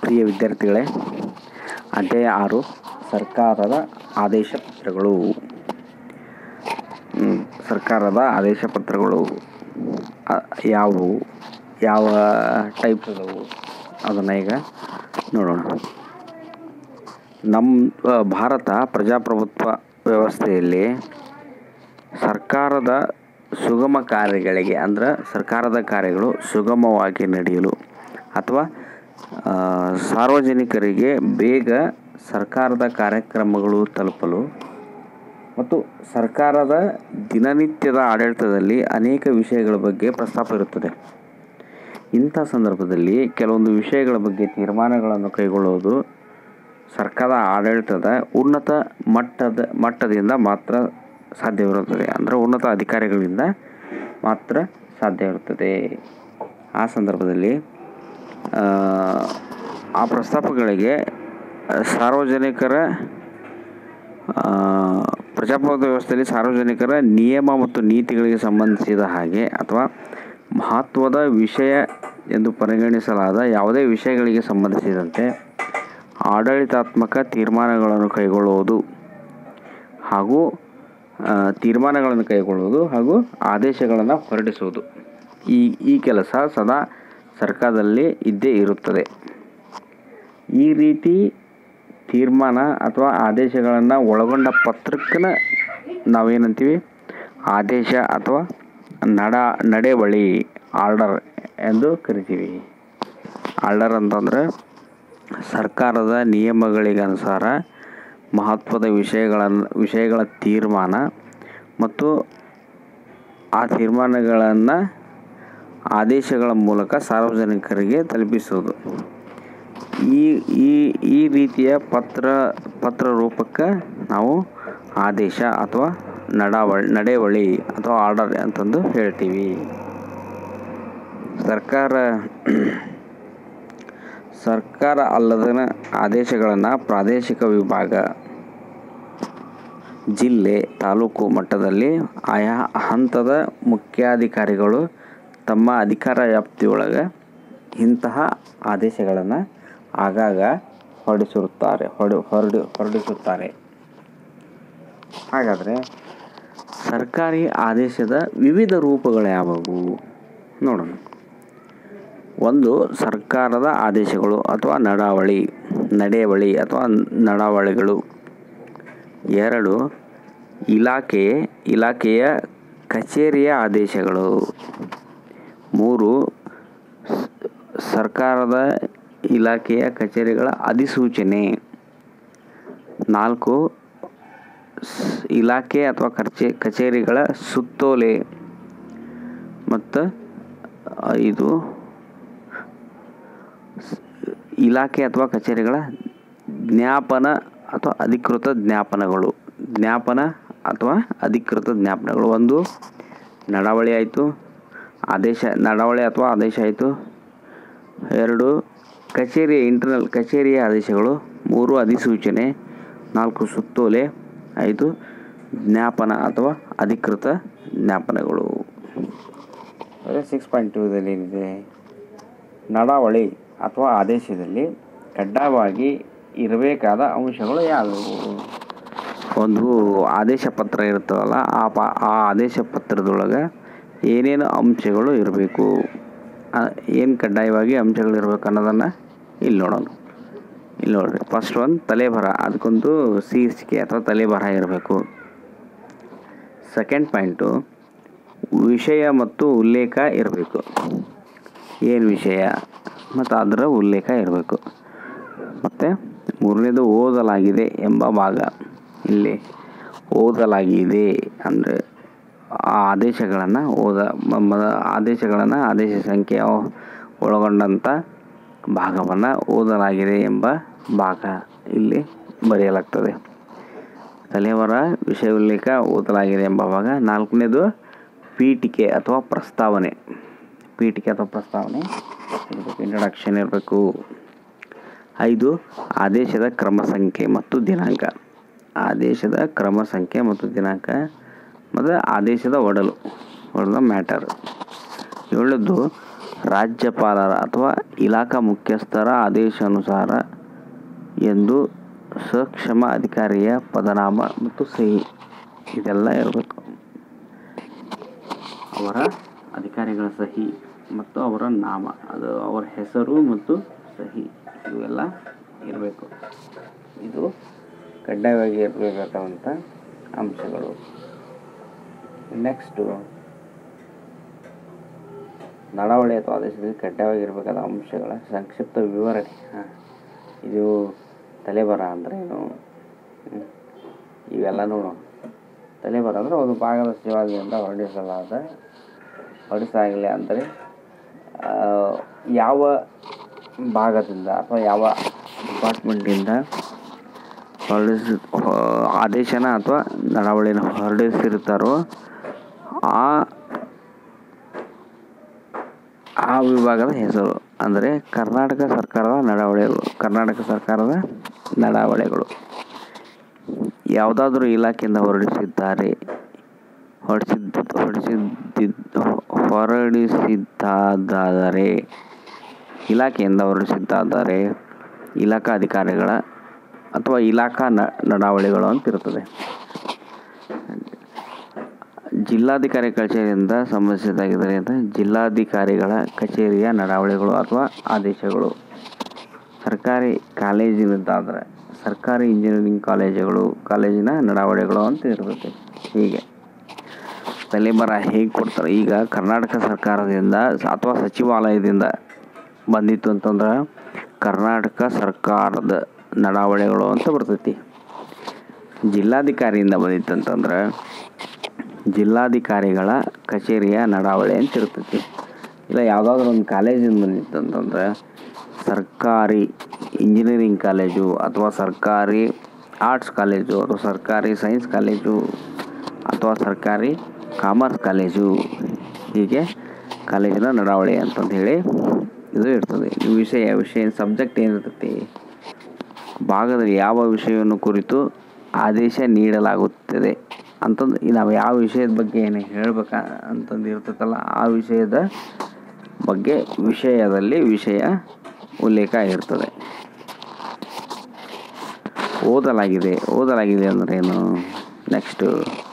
ಪ್ರಿಯ ವಿದ್ಯಾರ್ಥಿಗಳೇ ಅಧ್ಯಾಯ ಆರು ಸರ್ಕಾರದ ಆದೇಶ ಪತ್ರಗಳು ಹ್ಮ್, ಸರ್ಕಾರದ ಆದೇಶ ಪತ್ರಗಳು ಅ- ಯಾವುವು ಯಾವ ಟೈಪ್ ಅದಾವು ಅದನ್ನು ಈಗ ನೋಡೋಣ ನಮ್ಮ ಆ, ಭಾರತ ಪ್ರಜಾಪ್ರಭುತ್ವ ವ್ಯವಸ್ಥೆಯಲ್ಲಿ ಸರ್ಕಾರದ ಸುಗಮ ಕಾರ್ಯಗಳಿಗೆ ಅಂದ್ರೆ ಸರ್ಕಾರದ ಕಾರ್ಯಗಳು ಸುಗಮವಾಗಿ ನಡೆಯಲು ಅಥವಾ ಆ, ಸಾರ್ವಜನಿಕರಿಗೆ ಬೇಗ ಸರ್ಕಾರದ ಕಾರ್ಯಕ್ರಮಗಳು ತಲುಪಲು ಮತ್ತು ಸರ್ಕಾರದ ದಿನನಿತ್ಯದ ಆಡಳಿತದಲ್ಲಿ ಅನೇಕ ವಿಷಯಗಳ ಬಗ್ಗೆ ಪ್ರಸ್ತಾಪ ಇರುತ್ತದೆ ಇಂಥ ಸಂದರ್ಭದಲ್ಲಿ ಕೆಲವೊಂದು ವಿಷಯಗಳ ಬಗ್ಗೆ ತೀರ್ಮಾನಗಳನ್ನು ಕೈಗೊಳ್ಳುವುದು ಸರ್ಕಾರದ ಆಡಳಿತದ ಉನ್ನತ ಮಟ್ಟದ ಮಟ್ಟದಿಂದ ಮಾತ್ರ ಸಾಧ್ಯವಿರುತ್ತದೆ ಅಂದರೆ ಉನ್ನತ ಅಧಿಕಾರಿಗಳಿಂದ ಮಾತ್ರ ಸಾಧ್ಯವಿರುತ್ತದೆ ಆ ಸಂದರ್ಭದಲ್ಲಿ ಆ, ಆ ಪ್ರಸ್ತಾಪಗಳಿಗೆ ಸಾರ್ವಜನಿಕರ ಆ, ಪ್ರಜಾಪ್ರಭುತ್ವ ವ್ಯವಸ್ಥೆಯಲ್ಲಿ ಸಾರ್ವಜನಿಕರ ನಿಯಮ ಮತ್ತು ನೀತಿಗಳಿಗೆ ಸಂಬಂಧಿಸಿದ ಹಾಗೆ ಅಥವಾ ಮಹತ್ವದ ವಿಷಯ ಎಂದು ಪರಿಗಣಿಸಲಾದ ಯಾವುದೇ ವಿಷಯಗಳಿಗೆ ಸಂಬಂಧಿಸಿದಂತೆ ಆಡಳಿತಾತ್ಮಕ ತೀರ್ಮಾನಗಳನ್ನು ಕೈಗೊಳ್ಳುವುದು ಹಾಗೂ ಆ, ತೀರ್ಮಾನಗಳನ್ನು ಕೈಗೊಳ್ಳುವುದು ಹಾಗೂ ಆದೇಶಗಳನ್ನು ಹೊರಡಿಸುವುದು ಈ ಈ ಕೆಲಸ ಸದಾ ಸರ್ಕಾರದಲ್ಲಿ ಇದ್ದೇ ಇರುತ್ತದೆ ಈ ರೀತಿ ತೀರ್ಮಾನ ಅಥವಾ ಆದೇಶಗಳನ್ನು ಒಳಗೊಂಡ ಪತ್ರಕ್ಕನ ನಾವೇನಂತೀವಿ ಆದೇಶ ಅಥವಾ ನಡ ನಡೆವಳಿ ಆರ್ಡರ್ ಎಂದು ಕರಿತೀವಿ ಆರ್ಡರ್ ಅಂತಂದರೆ ಸರ್ಕಾರದ ನಿಯಮಗಳಿಗನುಸಾರ ಮಹತ್ವದ ವಿಷಯಗಳನ್ನು ವಿಷಯಗಳ ತೀರ್ಮಾನ ಮತ್ತು ಆ ತೀರ್ಮಾನಗಳನ್ನು ಆದೇಶಗಳ ಮೂಲಕ ಸಾರ್ವಜನಿಕರಿಗೆ ತಲುಪಿಸುವುದು ಈ ಈ ಈ ರೀತಿಯ ಪತ್ರ ಪತ್ರ ರೂಪಕ್ಕೆ ನಾವು ಆದೇಶ ಅಥವಾ ನಡಾವಳಿ ನಡೆವಳಿ ಅಥವಾ ಆರ್ಡರ್ ಅಂತಂದು ಹೇಳ್ತೀವಿ ಸರ್ಕಾರ ಸರ್ಕಾರ ಅಲ್ಲದ ಆದೇಶಗಳನ್ನು ಪ್ರಾದೇಶಿಕ ವಿಭಾಗ ಜಿಲ್ಲೆ ತಾಲೂಕು ಮಟ್ಟದಲ್ಲಿ ಆಯಾ ಹಂತದ ಮುಖ್ಯಾಧಿಕಾರಿಗಳು ತಮ್ಮ ಅಧಿಕಾರ ವ್ಯಾಪ್ತಿಯೊಳಗೆ ಇಂತಹ ಆದೇಶಗಳನ್ನು ಆಗಾಗ ಹೊರಡಿಸಿರುತ್ತಾರೆ ಹೊರಡಿ ಹೊರಡಿ ಹೊರಡಿಸುತ್ತಾರೆ ಹಾಗಾದರೆ ಸರ್ಕಾರಿ ಆದೇಶದ ವಿವಿಧ ರೂಪಗಳು ಯಾವುವು ನೋಡೋಣ ಒಂದು ಸರ್ಕಾರದ ಆದೇಶಗಳು ಅಥವಾ ನಡಾವಳಿ ನಡೆವಳಿ ಅಥವಾ ನಡಾವಳಿಗಳು ಎರಡು ಇಲಾಖೆ ಇಲಾಖೆಯ ಕಚೇರಿಯ ಆದೇಶಗಳು ಮೂರು ಸ್- ಸರ್ಕಾರದ ಇಲಾಖೆಯ ಕಚೇರಿಗಳ ಅಧಿಸೂಚನೆ ನಾಲ್ಕು ಸ್- ಇಲಾಖೆ ಅಥವಾ ಕಚೇ ಕಚೇರಿಗಳ ಸುತ್ತೋಲೆ ಮತ್ತು ಐದು ಸ್- ಇಲಾಖೆ ಅಥವಾ ಕಚೇರಿಗಳ ಜ್ಞಾಪನ ಅಥವಾ ಅಧಿಕೃತ ಜ್ಞಾಪನಗಳು ಜ್ಞಾಪನ ಅಥವಾ ಅಧಿಕೃತ ಜ್ಞಾಪನಗಳು ಒಂದು ನಡಾವಳಿ ಆಯಿತು ಆದೇಶ ನಡಾವಳಿ ಅಥವಾ ಆದೇಶ ಆಯಿತು ಎರಡು ಕಚೇರಿಯ ಇಂಟರ್ನಲ್ ಕಚೇರಿಯ ಆದೇಶಗಳು ಮೂರು ಅಧಿಸೂಚನೆ ನಾಲ್ಕು ಸುತ್ತೋಲೆ ಐದು ಜ್ಞಾಪನ ಅಥವಾ ಅಧಿಕೃತ ಜ್ಞಾಪನಗಳು ಸಿಕ್ಸ್ ಪಾಯಿಂಟ್ ಟೂದಲ್ಲಿ ಏನಿದೆ ನಡಾವಳಿ ಅಥವಾ ಆದೇಶದಲ್ಲಿ ಕಡ್ಡಾಯವಾಗಿ ಇರಬೇಕಾದ ಅಂಶಗಳು ಯಾವುವು ಒಂದು ಆದೇಶ ಪತ್ರ ಇರ್ತದಲ್ಲ ಆ ಪ ಆ ಆದೇಶ ಪತ್ರದೊಳಗೆ ಏನೇನು ಅಂಶಗಳು ಇರಬೇಕು ಏನು ಕಡ್ಡಾಯವಾಗಿ ಅಂಶಗಳು ಇರಬೇಕು ಅನ್ನೋದನ್ನು ಇಲ್ಲಿ ನೋಡೋಣ ಇಲ್ಲಿ ನೋಡ್ರಿ ಫಸ್ಟ್ ಒಂದು ತಲೆಬರ ಅದಕ್ಕೊಂದು ಶೀರ್ಷಿಕೆ ಅಥವಾ ತಲೆಬರ ಇರಬೇಕು ಸೆಕೆಂಡ್ ಪಾಯಿಂಟು ವಿಷಯ ಮತ್ತು ಉಲ್ಲೇಖ ಇರಬೇಕು ಏನು ವಿಷಯ ಮತ್ತು ಅದರ ಉಲ್ಲೇಖ ಇರಬೇಕು ಮತ್ತು ಮೂರನೇದು ಓದಲಾಗಿದೆ ಎಂಬ ಭಾಗ ಇಲ್ಲಿ ಓದಲಾಗಿದೆ ಅಂದರೆ ಆ ಆದೇಶಗಳನ್ನು ಓದ ಮ- ಮ- ಆದೇಶಗಳನ್ನು ಆದೇಶ ಸಂಖ್ಯೆ ಒಳಗೊಂಡಂಥ ಭಾಗವನ್ನು ಓದಲಾಗಿದೆ ಎಂಬ ಭಾಗ ಇಲ್ಲಿ ಬರೆಯಲಾಗ್ತದೆ ತಲೆವರ ವಿಷಯ ಉಲ್ಲೇಖ ಓದಲಾಗಿದೆ ಎಂಬ ಭಾಗ ನಾಲ್ಕನೇದು ಪೀಠಿಕೆ ಅಥವಾ ಪ್ರಸ್ತಾವನೆ ಪೀಠಿಕೆ ಅಥವಾ ಪ್ರಸ್ತಾವನೆ ಇರಬೇಕು ಇಂಟ್ರಡಕ್ಷನ್ ಇರಬೇಕು ಐದು ಆದೇಶದ ಕ್ರಮ ಸಂಖ್ಯೆ ಮತ್ತು ದಿನಾಂಕ ಆದೇಶದ ಕ್ರಮ ಸಂಖ್ಯೆ ಮತ್ತು ದಿನಾಂಕ ಮತ್ತು ಆದೇಶದ ಒಡಲು ಒಡಲ ಮ್ಯಾಟರ್ ಏಳದ್ದು ರಾಜ್ಯಪಾಲರ ಅಥವಾ ಇಲಾಖಾ ಮುಖ್ಯಸ್ಥರ ಆದೇಶಾನುಸಾರ ಎಂದು ಸಕ್ಷಮ ಅಧಿಕಾರಿಯ ಪದನಾಮ ಮತ್ತು ಸಹಿ ಇದೆಲ್ಲ ಇರಬೇಕು ಅವರ ಅಧಿಕಾರಿಗಳ ಸಹಿ ಮತ್ತು ಅವರ ನಾಮ ಅದು ಅವರ ಹೆಸರು ಮತ್ತು ಸಹಿ ಇವೆಲ್ಲ ಇರಬೇಕು ಇದು ಕಡ್ಡಾಯವಾಗಿ ಇರಬೇಕಾದಂಥ ಅಂಶಗಳು ನೆಕ್ಸ್ಟು ನಡವಳಿ ಅಥವಾ ಆದೇಶದಲ್ಲಿ ಕಡ್ಡಾಯವಾಗಿರಬೇಕಾದ ಅಂಶಗಳ ಸಂಕ್ಷಿಪ್ತ ವಿವರಣೆ ಹಾಂ ಇದು ತಲೆಬರ ಅಂದ್ರೇನು ಹ್ಮ್. ಇವೆಲ್ಲ ನೋಡೋಣ ತಲೆಬರ ಅಂದರೆ ಒಂದು ಭಾಗದ ಶಿವಾಜಿಯಿಂದ ಹೊರಡಿಸಲಾದ ಹೊರಡಿಸಲಾಗಿಲ್ಲ ಅಂದರೆ ಆ, ಯಾವ ಭಾಗದಿಂದ ಅಥವಾ ಯಾವ ಡಿಪಾರ್ಟ್ಮೆಂಟಿಂದ ಹೊರಡಿಸಿ ಹೊ- ಆದೇಶನ ಅಥವಾ ನಡವಳಿನ ಹೊರಡಿಸಿರ್ತಾರೋ ಆ ಆ ವಿಭಾಗದ ಹೆಸರು ಅಂದರೆ ಕರ್ನಾಟಕ ಸರ್ಕಾರದ ನಡವಳಿಗಳು ಕರ್ನಾಟಕ ಸರ್ಕಾರದ ನಡವಳಿಗಳು ಯಾವುದಾದ್ರೂ ಇಲಾಖೆಯಿಂದ ಹೊರಡಿಸಿದ್ದಾರೆ ಹೊರಡಿಸಿದ್ದ ಹೊರಡಿಸಿದ್ದ ಹೊರಡಿಸಿದ್ದಾದರೆ ಇಲಾಖೆಯಿಂದ ಹೊರಡಿಸಿದ್ದಾದರೆ ಇಲಾಖಾ ಅಧಿಕಾರಿಗಳ ಅಥವಾ ಇಲಾಖಾ ನ ನಡಾವಳಿಗಳು ಅಂತ ಇರ್ತದೆ ಜಿಲ್ಲಾಧಿಕಾರಿ ಕಚೇರಿಯಿಂದ ಸಂಬಂಧಿಸಿದಾಗಿದ್ದರೆ ಅಂತ ಜಿಲ್ಲಾಧಿಕಾರಿಗಳ ಕಚೇರಿಯ ನಡಾವಳಿಗಳು ಅಥವಾ ಆದೇಶಗಳು ಸರ್ಕಾರಿ ಕಾಲೇಜಿನದ್ದಾದರೆ ಸರ್ಕಾರಿ ಇಂಜಿನಿಯರಿಂಗ್ ಕಾಲೇಜುಗಳು ಕಾಲೇಜಿನ ನಡಾವಳಿಗಳು ಅಂತ ಇರ್ತದೆ ಹೀಗೆ ತಲೆಬರ ಹೇಗೆ ಕೊಡ್ತಾರೆ ಈಗ ಕರ್ನಾಟಕ ಸರ್ಕಾರದಿಂದ ಅಥವಾ ಸಚಿವಾಲಯದಿಂದ ಬಂದಿತ್ತು ಅಂತಂದ್ರೆ ಕರ್ನಾಟಕ ಸರ್ಕಾರದ ನಡಾವಳಿಗಳು ಅಂತ ಬರ್ತೈತಿ ಜಿಲ್ಲಾಧಿಕಾರಿಯಿಂದ ಬಂದಿತ್ತು ಅಂತಂದ್ರೆ ಜಿಲ್ಲಾಧಿಕಾರಿಗಳ ಕಚೇರಿಯ ನಡಾವಳಿ ಅಂತ ಇರ್ತೈತಿ ಇಲ್ಲ ಯಾವುದಾದ್ರೂ ಒಂದು ಕಾಲೇಜಿಂದ ಬಂದಿತ್ತು ಅಂತಂದ್ರೆ ಸರ್ಕಾರಿ ಇಂಜಿನಿಯರಿಂಗ್ ಕಾಲೇಜು ಅಥವಾ ಸರ್ಕಾರಿ ಆರ್ಟ್ಸ್ ಕಾಲೇಜು ಅಥವಾ ಸರ್ಕಾರಿ ಸೈನ್ಸ್ ಕಾಲೇಜು ಅಥವಾ ಸರ್ಕಾರಿ ಕಾಮರ್ಸ್ ಕಾಲೇಜು ಹೀಗೆ ಕಾಲೇಜಿನ ನಡಾವಳಿ ಅಂತಂದು ಹೇಳಿ ಇದು ಇರ್ತದೆ ಈ ವಿಷಯ ವಿಷಯ ಸಬ್ಜೆಕ್ಟ್ ಏನಿರ್ತೈತಿ ಭಾಗದಲ್ಲಿ ಯಾವ ವಿಷಯವನ್ನು ಕುರಿತು ಆದೇಶ ನೀಡಲಾಗುತ್ತದೆ ಅಂತಂದು ಈ ನಾವು ಯಾವ ವಿಷಯದ ಬಗ್ಗೆ ಏನು ಹೇಳ್ಬೇಕ ಅಂತಂದು ಇರ್ತೈತಲ್ಲ ಆ ವಿಷಯದ ಬಗ್ಗೆ ವಿಷಯದಲ್ಲಿ ವಿಷಯ ಉಲ್ಲೇಖ ಇರ್ತದೆ ಓದಲಾಗಿದೆ ಓದಲಾಗಿದೆ ಅಂದ್ರೆ ಏನು ನೆಕ್ಸ್ಟು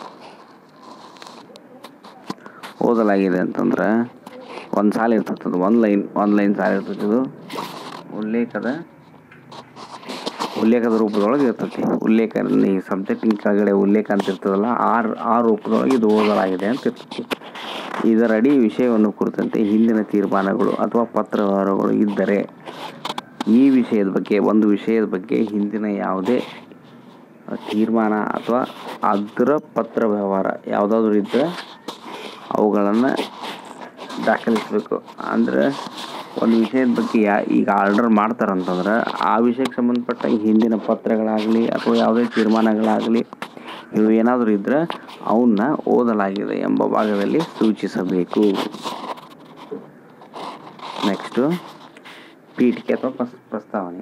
ಓದಲಾಗಿದೆ ಅಂತಂದ್ರೆ ಒಂದು ಸಾಲ ಇರ್ತದೆ ಒಂದು ಲೈನ್ ಒಂದು ಲೈನ್ ಸಾಲ ಇರ್ತೈತೆ ಇದು ಉಲ್ಲೇಖದ ಉಲ್ಲೇಖದ ರೂಪದೊಳಗೆ ಇರ್ತೈತಿ ಉಲ್ಲೇಖ ಈ ಸಬ್ಜೆಕ್ಟಿನ ಕೆಳಗಡೆ ಉಲ್ಲೇಖ ಅಂತ ಇರ್ತದಲ್ಲ ಆ ಆ ರೂಪದೊಳಗೆ ಇದು ಓದಲಾಗಿದೆ ಅಂತ ಇರ್ತೈತಿ ಇದರಡಿ ವಿಷಯವನ್ನು ಕುರಿತಂತೆ ಹಿಂದಿನ ತೀರ್ಮಾನಗಳು ಅಥವಾ ಪತ್ರ ವ್ಯವಹಾರಗಳು ಇದ್ದರೆ ಈ ವಿಷಯದ ಬಗ್ಗೆ ಒಂದು ವಿಷಯದ ಬಗ್ಗೆ ಹಿಂದಿನ ಯಾವುದೇ ತೀರ್ಮಾನ ಅಥವಾ ಅದರ ಪತ್ರ ವ್ಯವಹಾರ ಯಾವುದಾದ್ರೂ ಇದ್ದರೆ ಅವುಗಳನ್ನು ದಾಖಲಿಸಬೇಕು ಅಂದರೆ ಒಂದು ವಿಷಯದ ಬಗ್ಗೆ ಯಾ ಈಗ ಆರ್ಡರ್ ಮಾಡ್ತಾರಂತಂದ್ರೆ ಆ ವಿಷಯಕ್ಕೆ ಸಂಬಂಧಪಟ್ಟ ಹಿಂದಿನ ಪತ್ರಗಳಾಗಲಿ ಅಥವಾ ಯಾವುದೇ ತೀರ್ಮಾನಗಳಾಗಲಿ ಇವು ಏನಾದರೂ ಇದ್ದರೆ ಅವನ್ನ ಓದಲಾಗಿದೆ ಎಂಬ ಭಾಗದಲ್ಲಿ ಸೂಚಿಸಬೇಕು ನೆಕ್ಸ್ಟು ಪೀಠಿಕೆ ಅಥವಾ ಪ್ರಸ್ ಪ್ರಸ್ತಾವನೆ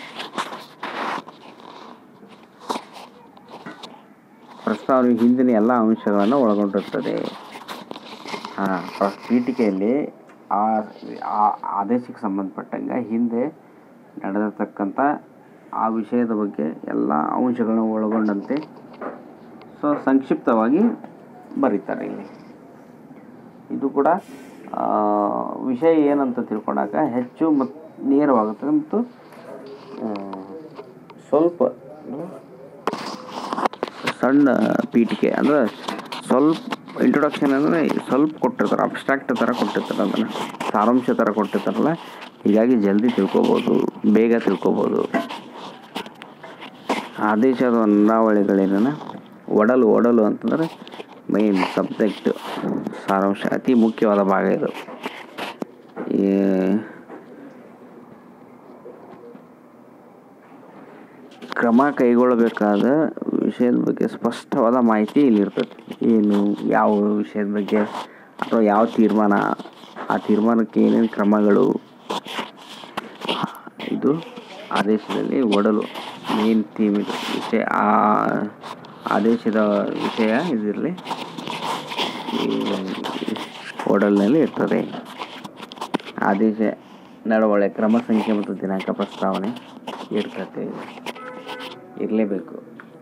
ಪ್ರಸ್ತಾವನೆ ಹಿಂದಿನ ಎಲ್ಲ ಅಂಶಗಳನ್ನು ಒಳಗೊಂಡಿರ್ತದೆ ಹಾಂ ಪೀಠಿಕೆಯಲ್ಲಿ ಆ ಆ ಆದೇಶಕ್ಕೆ ಸಂಬಂಧಪಟ್ಟಂಗೆ ಹಿಂದೆ ನಡೆದಿರ್ತಕ್ಕಂಥ ಆ ವಿಷಯದ ಬಗ್ಗೆ ಎಲ್ಲ ಅಂಶಗಳನ್ನು ಒಳಗೊಂಡಂತೆ ಸೊ ಸಂಕ್ಷಿಪ್ತವಾಗಿ ಬರೀತಾರೆ ಇಲ್ಲಿ ಇದು ಕೂಡ ಆ, ವಿಷಯ ಏನಂತ ತಿಳ್ಕೊಂಡಾಗ ಹೆಚ್ಚು ಮತ್ತು ನೇರವಾಗುತ್ತದೆ ಮತ್ತು ಆ, ಸ್ವಲ್ಪ ಸಣ್ಣ ಪೀಠಿಕೆ ಅಂದರೆ ಸ್ವಲ್ಪ ಇಂಟ್ರೊಡಕ್ಷನ್ ಅಂದರೆ ಸ್ವಲ್ಪ ಕೊಟ್ಟಿರ್ತಾರೆ ಅಬ್ಸ್ಟ್ರಾಕ್ಟ್ ಥರ ಕೊಟ್ಟಿರ್ತಾರೆ ಅದನ್ನು ಸಾರಾಂಶ ಥರ ಕೊಟ್ಟಿರ್ತಾರಲ್ಲ ಹೀಗಾಗಿ ಜಲ್ದಿ ತಿಳ್ಕೊಬೋದು ಬೇಗ ತಿಳ್ಕೊಬೋದು ಆದೇಶದ ನಾವಳಿಗಳೇನ ಒಡಲು ಒಡಲು ಅಂತಂದ್ರೆ ಮೈನ್ ಸಬ್ಜೆಕ್ಟ್ ಸಾರಾಂಶ ಅತಿ ಮುಖ್ಯವಾದ ಭಾಗ ಇದು ಈ ಕ್ರಮ ಕೈಗೊಳ್ಳಬೇಕಾದ ವಿಷಯದ ಬಗ್ಗೆ ಸ್ಪಷ್ಟವಾದ ಮಾಹಿತಿ ಇಲ್ಲಿರ್ತದೆ ಏನು ಯಾವ ವಿಷಯದ ಬಗ್ಗೆ ಅಥವಾ ಯಾವ ತೀರ್ಮಾನ ಆ ತೀರ್ಮಾನಕ್ಕೆ ಏನೇನು ಕ್ರಮಗಳು ಇದು ಆದೇಶದಲ್ಲಿ ಒಡಲು ಮೇನ್ ಥೀಮ್ ಇದು ವಿಷಯ ಆ ಆದೇಶದ ವಿಷಯ ಇದರಲ್ಲಿ ಈ ಒಡಲಿನಲ್ಲಿ ಇರ್ತದೆ ಆದೇಶ ನಡವಳಿ ಕ್ರಮ ಸಂಖ್ಯೆ ಮತ್ತು ದಿನಾಂಕ ಪ್ರಸ್ತಾವನೆ ಇರ್ತದೆ ಇರಲೇಬೇಕು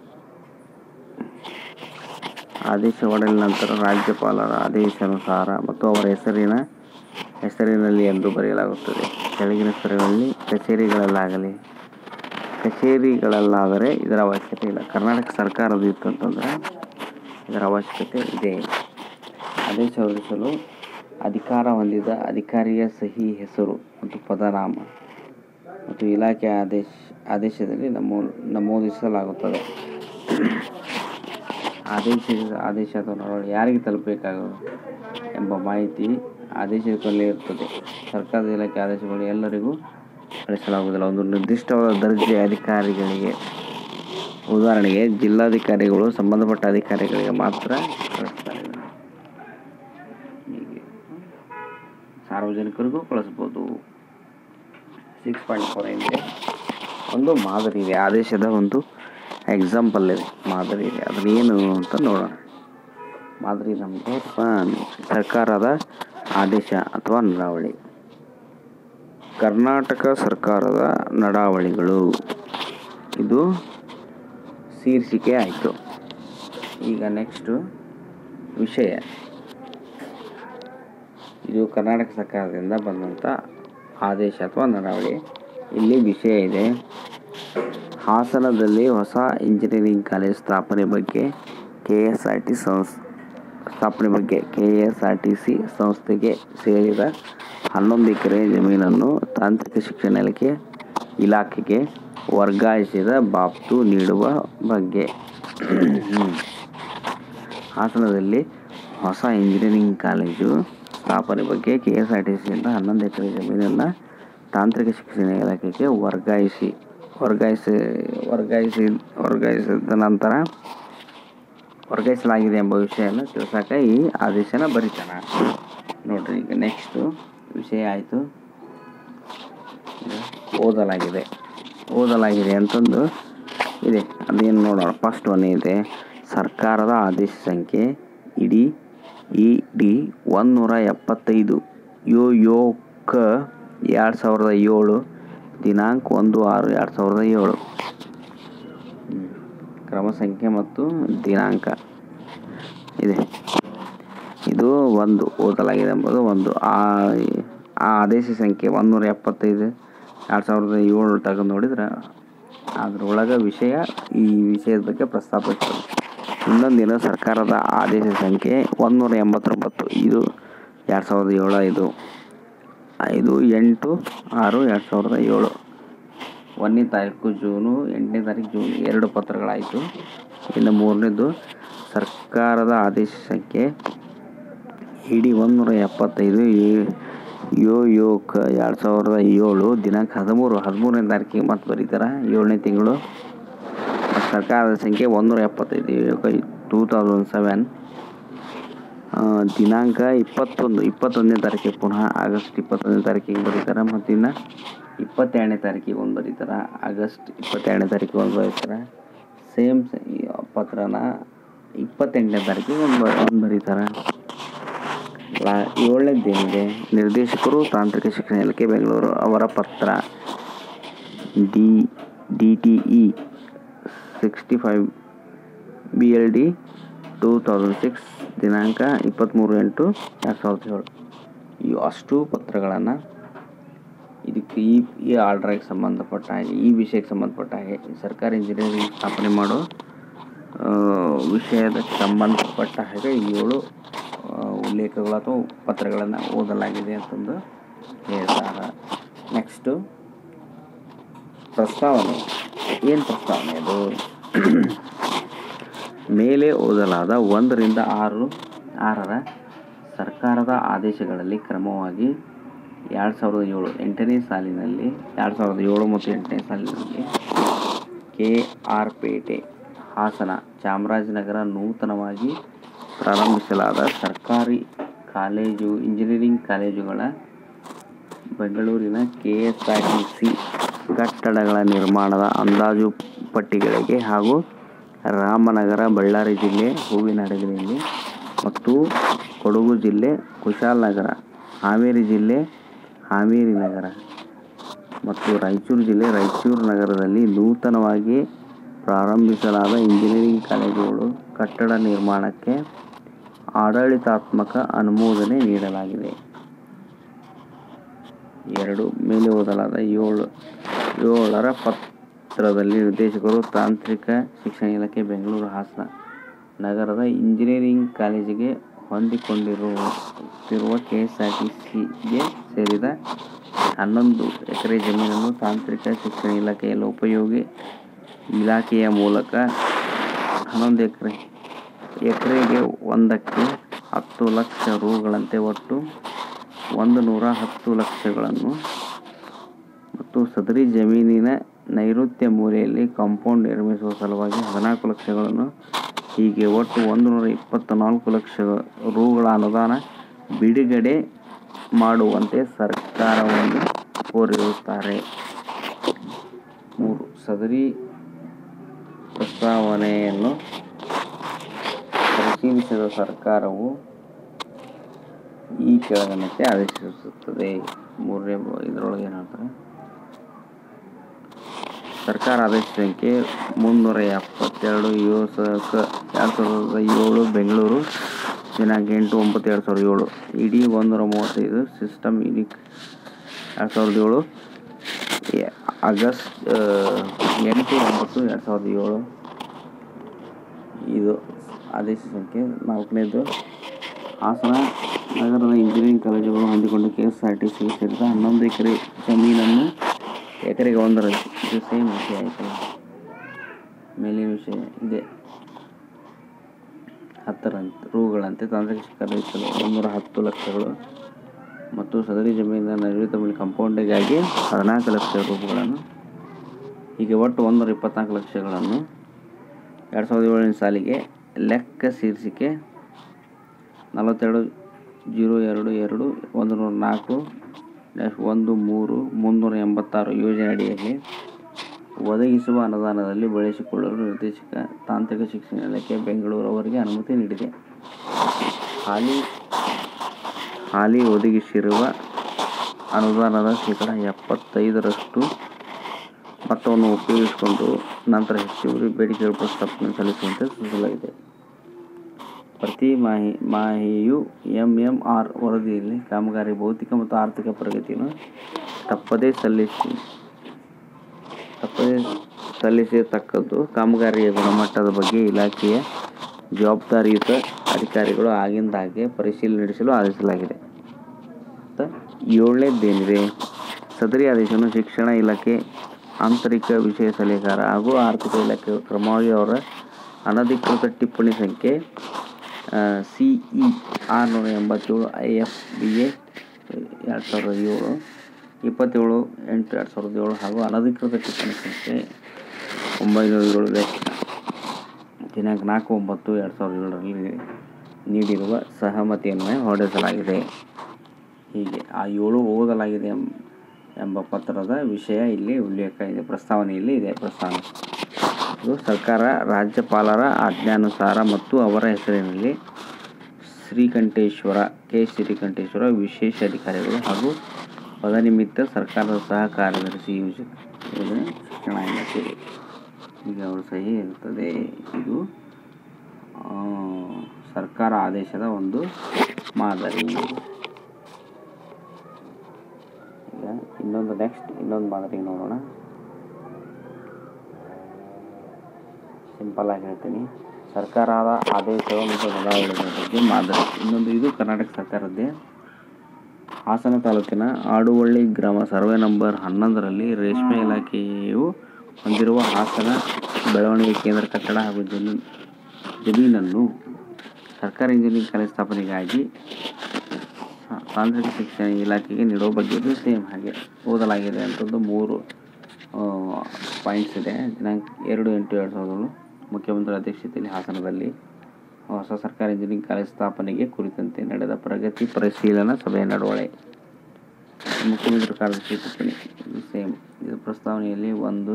ಆದೇಶ ಹೊರಡಿದ ನಂತರ ರಾಜ್ಯಪಾಲರ ಆದೇಶಾನುಸಾರ ಮತ್ತು ಅವರ ಹೆಸರಿನ ಹೆಸರಿನಲ್ಲಿ ಎಂದು ಬರೆಯಲಾಗುತ್ತದೆ ಕೆಳಗಿನ ಸ್ಥಳಗಳಲ್ಲಿ ಕಚೇರಿಗಳಲ್ಲಾಗಲಿ ಕಚೇರಿಗಳಲ್ಲಾದರೆ ಇದರ ಅವಶ್ಯಕತೆ ಇಲ್ಲ ಕರ್ನಾಟಕ ಸರ್ಕಾರದ ಇತ್ತು ಅಂತಂದರೆ ಇದರ ಅವಶ್ಯಕತೆ ಇದೆ ಆದೇಶ ಹೊರಡಿಸಲು ಅಧಿಕಾರ ಹೊಂದಿದ ಅಧಿಕಾರಿಯ ಸಹಿ ಹೆಸರು ಮತ್ತು ಪದನಾಮ ಮತ್ತು ಇಲಾಖೆ ಆದೇಶ ಆದೇಶದಲ್ಲಿ ನಮೂ ನಮೂದಿಸಲಾಗುತ್ತದೆ ಆದೇಶ ಆದೇಶ ಅಥವಾ ನಡವಳಿ ಯಾರಿಗೆ ತಲುಪಬೇಕಾಗುವುದು ಎಂಬ ಮಾಹಿತಿ ಆದೇಶದ ಕೊನೆಯಲ್ಲಿ ಇರುತ್ತದೆ ಸರ್ಕಾರದ ಇಲಾಖೆ ಆದೇಶಗಳು ಎಲ್ಲರಿಗೂ ಕಳಿಸಲಾಗುವುದಿಲ್ಲ ಒಂದು ನಿರ್ದಿಷ್ಟವಾದ ದರ್ಜೆ ಅಧಿಕಾರಿಗಳಿಗೆ ಉದಾಹರಣೆಗೆ ಜಿಲ್ಲಾಧಿಕಾರಿಗಳು ಸಂಬಂಧಪಟ್ಟ ಅಧಿಕಾರಿಗಳಿಗೆ ಮಾತ್ರ ಕಳಿಸ್ತಾರೆ ಇದನ್ನು. ಹೀಗೆ ಸಾರ್ವಜನಿಕರಿಗೂ ಕಳಿಸ್ಬೋದು ಸಿಕ್ಸ್ ಪಾಯಿಂಟ್ ಫೋರ್ ಏನಿದೆ ಒಂದು ಮಾದರಿ ಇದೆ ಆದೇಶದ ಒಂದು ಎಕ್ಸಾಂಪಲ್ ಇದೆ ಮಾದರಿ ಇದೆ ಅದ್ರ ಏನು ಅಂತ ನೋಡೋಣ ಮಾದರಿ ನಮಗೆ ಸರ್ಕಾರದ ಆದೇಶ ಅಥವಾ ನಡಾವಳಿ ಕರ್ನಾಟಕ ಸರ್ಕಾರದ ನಡಾವಳಿಗಳು ಇದು ಶೀರ್ಷಿಕೆ ಆಯಿತು ಈಗ ನೆಕ್ಸ್ಟು ವಿಷಯ ಇದು ಕರ್ನಾಟಕ ಸರ್ಕಾರದಿಂದ ಬಂದಂಥ ಆದೇಶ ಅಥವಾ ನಡಾವಳಿ ಇಲ್ಲಿ ವಿಷಯ ಇದೆ ಹಾಸನದಲ್ಲಿ ಹೊಸ ಇಂಜಿನಿಯರಿಂಗ್ ಕಾಲೇಜ್ ಸ್ಥಾಪನೆ ಬಗ್ಗೆ ಕೆ ಎಸ್ ಆರ್ ಟಿ ಸಂಸ್ ಸ್ಥಾಪನೆ ಬಗ್ಗೆ K S R T C ಸಂಸ್ಥೆಗೆ ಸೇರಿದ ಹನ್ನೊಂದು ಎಕರೆ ಜಮೀನನ್ನು ತಾಂತ್ರಿಕ ಶಿಕ್ಷಣ ಇಲಾಖೆ ಇಲಾಖೆಗೆ ವರ್ಗಾಯಿಸಿದ ಬಾಬ್ತು ನೀಡುವ ಬಗ್ಗೆ ಹಾಸನದಲ್ಲಿ ಹೊಸ ಇಂಜಿನಿಯರಿಂಗ್ ಕಾಲೇಜು ಸ್ಥಾಪನೆ ಬಗ್ಗೆ ಕೆ ಎಸ್ ಆರ್ ಟಿ ಸಿಯಿಂದ ಹನ್ನೊಂದು ಎಕರೆ ಜಮೀನನ್ನು ತಾಂತ್ರಿಕ ಶಿಕ್ಷಣ ಇಲಾಖೆಗೆ ವರ್ಗಾಯಿಸಿ ವರ್ಗಾಯಿಸಿ ವರ್ಗಾಯಿಸಿ ವರ್ಗಾಯಿಸಿದ ನಂತರ ವರ್ಗಾಯಿಸಲಾಗಿದೆ ಎಂಬ ವಿಷಯನ ತಿಳ್ಸೋಕೆ ಈ ಆದೇಶನ ಬರೀತಾನೆ ನೋಡ್ರಿ ಈಗ ನೆಕ್ಸ್ಟು ವಿಷಯ ಆಯಿತು ಓದಲಾಗಿದೆ ಓದಲಾಗಿದೆ ಅಂತಂದು ಇದೆ ಅದೇನು ನೋಡೋಣ ಫಸ್ಟ್ ಒನ್ ಇದೆ ಸರ್ಕಾರದ ಆದೇಶ ಸಂಖ್ಯೆ ಇಡಿ ಇ ಡಿ ಒಂದುನೂರ ಎಪ್ಪತ್ತೈದು ಯೋ ಯೋ ಕ ಎರಡು ಸಾವಿರದ ಏಳು ದಿನಾಂಕ ಒಂದು ಆರು ಎರಡು ಸಾವಿರದ ಏಳು ಹ್ಮ್. ಕ್ರಮ ಸಂಖ್ಯೆ ಮತ್ತು ದಿನಾಂಕ ಇದೆ ಇದು ಒಂದು ಓದಲಾಗಿದೆ ಎಂಬುದು ಒಂದು ಆ ಆ ಆದೇಶ ಸಂಖ್ಯೆ ಒಂದುನೂರ ಎಪ್ಪತ್ತೈದು ಎರಡು ಸಾವಿರದ ಏಳು ತೆಗೆದು ನೋಡಿದ್ರೆ ಅದ್ರೊಳಗೆ ವಿಷಯ ಈ ವಿಷಯದ ಬಗ್ಗೆ ಪ್ರಸ್ತಾಪ ಇರ್ತದೆ ಇನ್ನೊಂದೇನು ಸರ್ಕಾರದ ಆದೇಶ ಸಂಖ್ಯೆ ಒಂದುನೂರ ಎಂಬತ್ತೊಂಬತ್ತು ಇದು ಎರಡು ಸಾವಿರದ ಏಳು ಇದು ಐದು ಎಂಟು ಆರು ಎರಡು ಸಾವಿರದ ಏಳು ಒಂದನೇ ತಾರೀಕು ಜೂನು ಎಂಟನೇ ತಾರೀಕು ಜೂನ್ ಎರಡು ಪತ್ರಗಳಾಯಿತು ಇನ್ನು ಮೂರನೇದು ಸರ್ಕಾರದ ಆದೇಶ ಸಂಖ್ಯೆ ಇಡಿ ಒಂದುನೂರ ಎಪ್ಪತ್ತೈದು ಏ- ಯೋ ಯೋ ಕ ಎರಡು ಸಾವಿರದ ಏಳು ದಿನಾಂಕ ಹದಿಮೂರು ಹದಿಮೂರನೇ ತಾರೀಕಿಗೆ ಮತ್ತೆ ಬರೀತಾರೆ ಏಳನೇ ತಿಂಗಳು ಮತ್ತು ಸರ್ಕಾರದ ಸಂಖ್ಯೆ ಒಂದೂರ ಎಪ್ಪತ್ತೈದು ಟೂ ತೌಸಂಡ್ ಸೆವೆನ್ ದಿನಾಂಕ ಇಪ್ಪತ್ತೊಂದು ಇಪ್ಪತ್ತೊಂದನೇ ತಾರೀಕಿಗೆ ಪುನಃ ಆಗಸ್ಟ್ ಇಪ್ಪತ್ತೊಂದನೇ ತಾರೀಕಿಗೆ ಬರೀತಾರೆ ಮತ್ತು ಇನ್ನು ಇಪ್ಪತ್ತೆರಡನೇ ತಾರೀಕಿಗೆ ಒಂದು ಬರೀತಾರೆ ಆಗಸ್ಟ್ ಇಪ್ಪತ್ತೆರಡನೇ ತಾರೀಕಿಗೆ ಒಂದು ಬರೀತಾರೆ ಸೇಮ್ ಪತ್ರನ ಇಪ್ಪತ್ತೆಂಟನೇ ತಾರೀಕಿಗೆ ಒಂದು ಬ ಒಂದು ಬರೀತಾರೆ ಲಾ ಏಳನೇದ್ದೇನಿದೆ ನಿರ್ದೇಶಕರು ತಾಂತ್ರಿಕ ಶಿಕ್ಷಣ ಇಲಾಖೆ ಬೆಂಗಳೂರು ಅವರ ಪತ್ರ D D T E sixty five B L D two thousand six ದಿನಾಂಕ ಇಪ್ಪತ್ತ್ಮೂರು ಎಂಟು ಎರಡು ಸಾವಿರದ ಏಳು ಈ ಅಷ್ಟು ಪತ್ರಗಳನ್ನು ಇದಕ್ಕೆ ಈ ಈ ಆರ್ಡ್ರಿಗೆ ಸಂಬಂಧಪಟ್ಟ ಹಾಗೆ ಈ ವಿಷಯಕ್ಕೆ ಸಂಬಂಧಪಟ್ಟ ಹಾಗೆ ಈ ಸರ್ಕಾರಿ ಇಂಜಿನಿಯರಿಂಗ್ ಸ್ಥಾಪನೆ ಮಾಡೋ ಆ, ವಿಷಯದಕ್ಕೆ ಸಂಬಂಧಪಟ್ಟ ಹಾಗೆ ಈ ಏಳು ಆ, ಉಲ್ಲೇಖಗಳು ಅಥವಾ ಪತ್ರಗಳನ್ನು ಓದಲಾಗಿದೆ ಅಂತಂದು ಹೇಳ್ತಾರೆ ನೆಕ್ಸ್ಟು ಪ್ರಸ್ತಾವನೆ ಏನು ಪ್ರಸ್ತಾವನೆ ಅದು ಮೇಲೆ ಓದಲಾದ ಒಂದರಿಂದ ಆರು ಆರರ ಸರ್ಕಾರದ ಆದೇಶಗಳಲ್ಲಿ ಕ್ರಮವಾಗಿ ಎರಡು ಸಾವಿರದ ಏಳು ಎಂಟನೇ ಸಾಲಿನಲ್ಲಿ ಎರಡು ಸಾವಿರದ ಏಳು ಮತ್ತು ಎಂಟನೇ ಸಾಲಿನಲ್ಲಿ ಕೆ ಆರ್ ಪೇಟೆ ಹಾಸನ ಚಾಮರಾಜನಗರ ನೂತನವಾಗಿ ಪ್ರಾರಂಭಿಸಲಾದ ಸರ್ಕಾರಿ ಕಾಲೇಜು ಇಂಜಿನಿಯರಿಂಗ್ ಕಾಲೇಜುಗಳ ಬೆಂಗಳೂರಿನ K S R T C ಕಟ್ಟಡಗಳ ನಿರ್ಮಾಣದ ಅಂದಾಜು ಪಟ್ಟಿಗಳಿಗೆ ಹಾಗೂ ರಾಮನಗರ ಬಳ್ಳಾರಿ ಜಿಲ್ಲೆ ಹೂವಿನಡಗಲಿಯಲ್ಲಿ ಮತ್ತು ಕೊಡಗು ಜಿಲ್ಲೆ ಕುಶಾಲನಗರ ಹಾವೇರಿ ಜಿಲ್ಲೆ ಹಾವೇರಿ ನಗರ ಮತ್ತು ರಾಯಚೂರು ಜಿಲ್ಲೆ ರಾಯಚೂರು ನಗರದಲ್ಲಿ ನೂತನವಾಗಿ ಪ್ರಾರಂಭಿಸಲಾದ ಇಂಜಿನಿಯರಿಂಗ್ ಕಾಲೇಜುಗಳು ಕಟ್ಟಡ ನಿರ್ಮಾಣಕ್ಕೆ ಆಡಳಿತಾತ್ಮಕ ಅನುಮೋದನೆ ನೀಡಲಾಗಿದೆ ಎರಡು ಮೇಲೆ ಓದಲಾದ ಏಳು ಏಳರ ಪತ್ರದಲ್ಲಿ ನಿರ್ದೇಶಕರು ತಾಂತ್ರಿಕ ಶಿಕ್ಷಣ ಇಲಾಖೆ ಬೆಂಗಳೂರು ಹಾಸನ ನಗರದ ಇಂಜಿನಿಯರಿಂಗ್ ಕಾಲೇಜಿಗೆ ಹೊಂದಿಕೊಂಡಿರುತ್ತಿರುವ ಕೆ ಎಸ್ ಆರ್ ಟಿ ಸಿಗೆ ಸೇರಿದ ಹನ್ನೊಂದು ಎಕರೆ ಜಮೀನನ್ನು ತಾಂತ್ರಿಕ ಶಿಕ್ಷಣ ಇಲಾಖೆಯ ಲೋಕೋಪಯೋಗಿ ಇಲಾಖೆಯ ಮೂಲಕ ಹನ್ನೊಂದು ಎಕರೆ ಎಕರೆಗೆ ಒಂದಕ್ಕೆ ಹತ್ತು ಲಕ್ಷ ರುಗಳಂತೆ ಒಟ್ಟು ಒಂದು ನೂರ ಹತ್ತು ಲಕ್ಷಗಳನ್ನು ಮತ್ತು ಸದರಿ ಜಮೀನಿನ ನೈಋತ್ಯ ಮೂಲೆಯಲ್ಲಿ ಕಾಂಪೌಂಡ್ ನಿರ್ಮಿಸುವ ಸಲುವಾಗಿ ಹದಿನಾಲ್ಕು ಲಕ್ಷಗಳನ್ನು ಹೀಗೆ ಒಟ್ಟು ಒಂದು ನೂರ ಇಪ್ಪತ್ತ ನಾಲ್ಕು ಲಕ್ಷ ರುಗಳ ಅನುದಾನ ಬಿಡುಗಡೆ ಮಾಡುವಂತೆ ಸರ್ಕಾರವನ್ನು ಕೋರಿರುತ್ತಾರೆ ಮೂರು ಸದರಿ ಪ್ರಸ್ತಾವನೆಯನ್ನು ಪರಿಶೀಲಿಸಿದ ಸರ್ಕಾರವು ಈ ಕೆಳಗಣಕ್ಕೆ ಆದೇಶಿಸುತ್ತದೆ ಮೂರನೇ ಬ- ಇದರೊಳಗೆ ಏನು ಹೇಳ್ತಾರೆ ಸರ್ಕಾರ ಆದೇಶ ಸಂಖ್ಯೆ ಮುನ್ನೂರ ಎಪ್ಪತ್ತೆರಡು ಏಳು ಸ ಎರಡು ಸಾವಿರದ ಏಳು ಬೆಂಗಳೂರು ದಿನಾಂಕ ಎಂಟು ಒಂಬತ್ತು ಎರಡು ಸಾವಿರದ ಏಳು ಇಡೀ ಒಂದೂರ ಮೂವತ್ತೈದು ಸಿಸ್ಟಮ್ ಯುನಿಕ್ ಎರಡು ಸಾವಿರದ ಏಳು ಎ- ಆಗಸ್ಟ್ ಆ, ಎಂಟು ಒಂಬತ್ತು ಎರಡು ಸಾವಿರದ ಏಳು ಇದು ಆದೇಶ ಸಂಖ್ಯೆ ನಾಲ್ಕನೇದು ಹಾಸನ ನಗರದ ಇಂಜಿನಿಯರಿಂಗ್ ಕಾಲೇಜುಗಳು ಹೊಂದಿಕೊಂಡು K S R T C ಸೇರಿದ ಹನ್ನೊಂದು ಎಕರೆ ಜಮೀನನ್ನು ಎಕರೆಗೆ ಒಂದರ ಇದು ಸೇಮ್ ವಿಷಯ ಆಯ್ತಲ್ಲ ಮೇಲಿನ ವಿಷಯ ಇದೆ ಹತ್ತರಂತೆ ರೂಗಳಂತೆ ತಾಂತ್ರಿಕ ಶಿಕ್ಷಣ ರಚಿಸಲು ಒಂದೂರ ಹತ್ತು ಲಕ್ಷಗಳು ಮತ್ತು ಸದರಿ ಜಮೀನಿನ ನೈಋತ್ಯ ಮೇಲೆ ಕಂಪೌಂಡಿಗಾಗಿ ಹದಿನಾಲ್ಕು ಲಕ್ಷ ರೂಪಾಯಿಗಳನ್ನು ಹೀಗೆ ಒಟ್ಟು ಒಂದೂರ ಇಪ್ಪತ್ನಾಲ್ಕು ಲಕ್ಷಗಳನ್ನು ಎರಡು ಸಾವಿರದ ಏಳನೇ ಸಾಲಿಗೆ ಲೆಕ್ಕ ಶೀರ್ಷಿಕೆ ನಲವತ್ತೆರಡು ಜೀರೋ ಎರಡು ಎರಡು ಒಂದು ನೂರ ನಾಲ್ಕು ಡ್ಯಾಶ್ ಒಂದು ಮೂರು ಮುನ್ನೂರ ಎಂಬತ್ತಾರು ಯೋಜನೆ ಅಡಿಯಲ್ಲಿ ಒದಗಿಸುವ ಅನುದಾನದಲ್ಲಿ ಬಳಸಿಕೊಳ್ಳಲು ನಿರ್ದೇಶಕ ತಾಂತ್ರಿಕ ಶಿಕ್ಷಣ ಇಲಾಖೆ ಬೆಂಗಳೂರು ಅವರಿಗೆ ಅನುಮತಿ ನೀಡಿದೆ ಹಾಲಿ ಹಾಲಿ ಒದಗಿಸಿರುವ ಅನುದಾನದ ಶೇಕಡ ಎಪ್ಪತ್ತೈದರಷ್ಟು ಮೊತ್ತವನ್ನು ಉಪಯೋಗಿಸಿಕೊಂಡು ನಂತರ ಹೆಚ್ಚುವರಿ ಬೇಡಿಕೆಗಳ ಪ್ರಸ್ತಾಪನೆ ಸಲ್ಲಿಸುವಂತೆ ಸೂಚಿಸಲಾಗಿದೆ ಪ್ರತಿ ಮಾಹಿ ಮಾಹಿತಿಯು ಎಂ ಎಂ ಆರ್ ವರದಿಯಲ್ಲಿ ಕಾಮಗಾರಿ ಭೌತಿಕ ಮತ್ತು ಆರ್ಥಿಕ ಪ್ರಗತಿಯನ್ನು ತಪ್ಪದೇ ಸಲ್ಲಿಸಿ ತಪ್ಪದೇ ಸಲ್ಲಿಸತಕ್ಕದ್ದು ಕಾಮಗಾರಿಯ ಗುಣಮಟ್ಟದ ಬಗ್ಗೆ ಇಲಾಖೆಯ ಜವಾಬ್ದಾರಿಯುತ ಅಧಿಕಾರಿಗಳು ಆಗಿಂದಾಗೆ ಪರಿಶೀಲನೆ ನಡೆಸಲು ಆದೇಶಿಸಲಾಗಿದೆ ಮತ್ತು ಏಳನೇದ್ದೇನಿದೆ ಸದರಿ ಆದೇಶವನ್ನು ಶಿಕ್ಷಣ ಇಲಾಖೆ ಆಂತರಿಕ ವಿಷಯ ಸಲಹೆಗಾರ ಹಾಗೂ ಆರ್ಥಿಕ ಇಲಾಖೆ ಕ್ರಮವಾಗಿ ಅವರ ಅನಧಿಕೃತ ಟಿಪ್ಪಣಿ ಸಂಖ್ಯೆ ಸಿ ಇ ಆರುನೂರ ಎಂಬತ್ತೇಳು ಐ ಎಫ್ ಬಿ ಎ ಎರಡು ಸಾವಿರದ ಏಳು ಇಪ್ಪತ್ತೇಳು ಎಂಟು ಎರಡು ಸಾವಿರದ ಏಳು ಹಾಗೂ ಅನಧಿಕೃತ ಟಿಪ್ಪಣಿ ಸಂಖ್ಯೆ ಒಂಬೈನೂರ ಏಳು ಲೆಕ್ಕ ದಿನಾಂಕ ನಾಲ್ಕು ಒಂಬತ್ತು ಎರಡು ಸಾವಿರದ ಏಳರಲ್ಲಿ ನೀಡಿರುವ ಸಹಮತಿಯನ್ನು ಹೊರಡಿಸಲಾಗಿದೆ ಹೀಗೆ ಆ ಏಳು ಓದಲಾಗಿದೆ ಎಂಬ ಎಂಬ ಪತ್ರದ ವಿಷಯ ಇಲ್ಲಿ ಉಲ್ಲೇಖ ಇದೆ ಪ್ರಸ್ತಾವನೆಯಲ್ಲಿ ಇದೆ ಪ್ರಸ್ತಾವನೆ ಇದು ಸರ್ಕಾರ ರಾಜ್ಯಪಾಲರ ಆಜ್ಞಾನುಸಾರ ಮತ್ತು ಅವರ ಹೆಸರಿನಲ್ಲಿ ಶ್ರೀಕಂಠೇಶ್ವರ ಕೆ ಶ್ರೀಕಂಠೇಶ್ವರ ವಿಶೇಷ ಅಧಿಕಾರಿಗಳು ಹಾಗೂ ಪದನಿಮಿತ್ತ ಸರ್ಕಾರದ ಸಹ ಕಾರ್ಯದರ್ಶಿ ಯೋಜನೆ ಯೋಜನೆ ಶಿಕ್ಷಣ ಇಲಾಖೆ ಈಗ ಅವರ ಸಹಿ ಇರ್ತದೆ ಇದು ಆ, ಸರ್ಕಾರ ಆದೇಶದ ಒಂದು ಮಾದರಿ ಈಗ ಇನ್ನೊಂದು ನೆಕ್ಸ್ಟ್ ಇನ್ನೊಂದು ಮಾದರಿ ನೋಡೋಣ ಸಿಂಪಲ್ ಆಗಿ ಹೇಳ್ತೀನಿ ಸರ್ಕಾರದ ಆದೇಶಗಳು ಮತ್ತು ಬದಲಾವಣೆಗಳ ಬಗ್ಗೆ ಮಾದರಿ ಇನ್ನೊಂದು ಇದು ಕರ್ನಾಟಕ ಸರ್ಕಾರದ್ದೇ ಹಾಸನ ತಾಲೂಕಿನ ಆಡುವಳ್ಳಿ ಗ್ರಾಮ ಸರ್ವೆ ನಂಬರ್ ಹನ್ನೊಂದರಲ್ಲಿ ರೇಷ್ಮೆ ಇಲಾಖೆಯು ಹೊಂದಿರುವ ಹಾಸನ ಬೆಳವಣಿಗೆ ಕೇಂದ್ರ ಕಟ್ಟಡ ಹಾಗೂ ಜಮೀನು ಜಮೀನನ್ನು ಸರ್ಕಾರಿ ಇಂಜಿನಿಯರಿಂಗ್ ಕಾಲೇಜ್ ಸ್ಥಾಪನೆಗಾಗಿ ತಾಂತ್ರಿಕ ಶಿಕ್ಷಣ ಇಲಾಖೆಗೆ ನೀಡುವ ಬಗ್ಗೆ ಇದು ಸೇಮ್ ಹಾಗೆ ಓದಲಾಗಿದೆ ಅಂತಂದು ಮೂರು ಪಾಯಿಂಟ್ಸ್ ಇದೆ ದಿನಾಂಕ ಎರಡು ಎಂಟು ಎರಡು ಸಾವಿರದ ಏಳು ಮುಖ್ಯಮಂತ್ರಿ ಅಧ್ಯಕ್ಷತೆಯಲ್ಲಿ ಹಾಸನದಲ್ಲಿ ಹೊಸ ಸರ್ಕಾರಿ ಇಂಜಿನಿಯರಿಂಗ್ ಕಾಲೇಜ್ ಸ್ಥಾಪನೆಗೆ ಕುರಿತಂತೆ ನಡೆದ ಪ್ರಗತಿ ಪರಿಶೀಲನಾ ಸಭೆಯ ನಡವಳೆ ಮುಖ್ಯಮಂತ್ರಿ ಕಾರ್ಯದರ್ಶಿ ಟಿಪ್ಪಣಿ ಇದು ಸೇಮ್ ಇದು ಪ್ರಸ್ತಾವನೆಯಲ್ಲಿ ಒಂದು